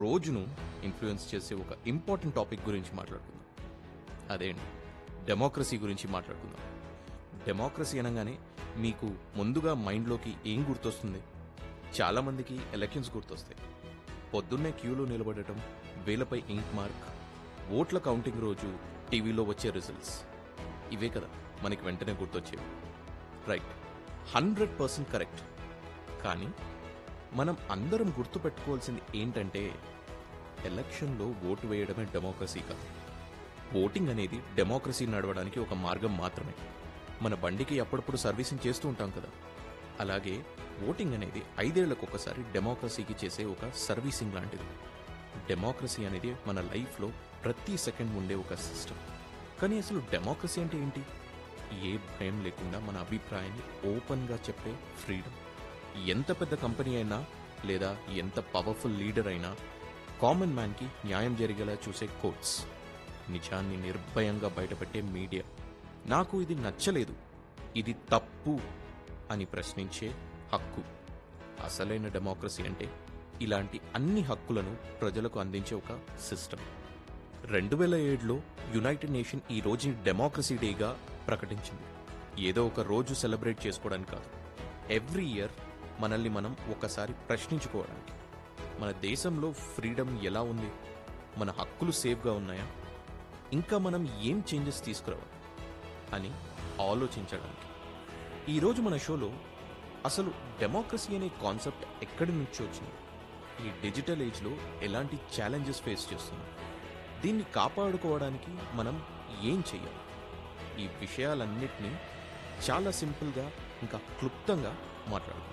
రోజును ఇన్ఫ్లుయెన్స్ చేసే ఒక ఇంపార్టెంట్ టాపిక్ గురించి మాట్లాడుకుందాం అదేంటి డెమోక్రసీ గురించి మాట్లాడుకుందాం డెమోక్రసీ అనగానే మీకు ముందుగా మైండ్లోకి ఏం గుర్తొస్తుంది చాలామందికి ఎలక్షన్స్ గుర్తొస్తాయి పొద్దున్నే క్యూలో నిలబడటం వేలపై ఇంక్ మార్క్ ఓట్ల కౌంటింగ్ రోజు టీవీలో వచ్చే రిజల్ట్స్ ఇవే కదా మనకి వెంటనే గుర్తొచ్చేవి రైట్ హండ్రెడ్ పర్సెంట్ కరెక్ట్ కానీ మనం అందరం గుర్తుపెట్టుకోవాల్సింది ఏంటంటే ఎలక్షన్లో ఓటు వేయడమే డెమోక్రసీ కాదు ఓటింగ్ అనేది డెమోక్రసీ నడవడానికి ఒక మార్గం మాత్రమే మన బండికి అప్పుడప్పుడు సర్వీసింగ్ చేస్తూ ఉంటాం కదా అలాగే ఓటింగ్ అనేది ఐదేళ్లకు ఒకసారి డెమోక్రసీకి చేసే ఒక సర్వీసింగ్ లాంటిది డెమోక్రసీ అనేది మన లైఫ్లో ప్రతి సెకండ్ ఉండే ఒక సిస్టమ్ కానీ అసలు డెమోక్రసీ అంటే ఏంటి ఏ భయం లేకుండా మన అభిప్రాయాన్ని ఓపెన్గా చెప్పే ఫ్రీడమ్ ఎంత పెద్ద కంపెనీ అయినా లేదా ఎంత పవర్ఫుల్ లీడర్ అయినా కామన్ మ్యాన్కి న్యాయం జరిగేలా చూసే కోర్ట్స్ నిజాన్ని నిర్భయంగా బయటపెట్టే మీడియా నాకు ఇది నచ్చలేదు ఇది తప్పు అని ప్రశ్నించే హక్కు అసలైన డెమోక్రసీ అంటే ఇలాంటి అన్ని హక్కులను ప్రజలకు అందించే ఒక సిస్టమ్ రెండు వేల ఏడులో యునైటెడ్ నేషన్ ఈ రోజుని డెమోక్రసీ డేగా ప్రకటించింది ఏదో ఒక రోజు సెలబ్రేట్ చేసుకోవడానికి కాదు ఎవ్రీ ఇయర్ మనల్ని మనం ఒకసారి ప్రశ్నించుకోవడానికి మన దేశంలో ఫ్రీడమ్ ఎలా ఉంది మన హక్కులు సేఫ్గా ఉన్నాయా ఇంకా మనం ఏం చేంజెస్ తీసుకురావాలి అని ఆలోచించడానికి ఈరోజు మన షోలో అసలు డెమోక్రసీ అనే కాన్సెప్ట్ ఎక్కడి నుంచి వచ్చింది ఈ డిజిటల్ ఏజ్లో ఎలాంటి ఛాలెంజెస్ ఫేస్ చేస్తున్నాం దీన్ని కాపాడుకోవడానికి మనం ఏం చేయాలి ఈ విషయాలన్నిటినీ చాలా సింపుల్గా ఇంకా క్లుప్తంగా మాట్లాడుకుందాం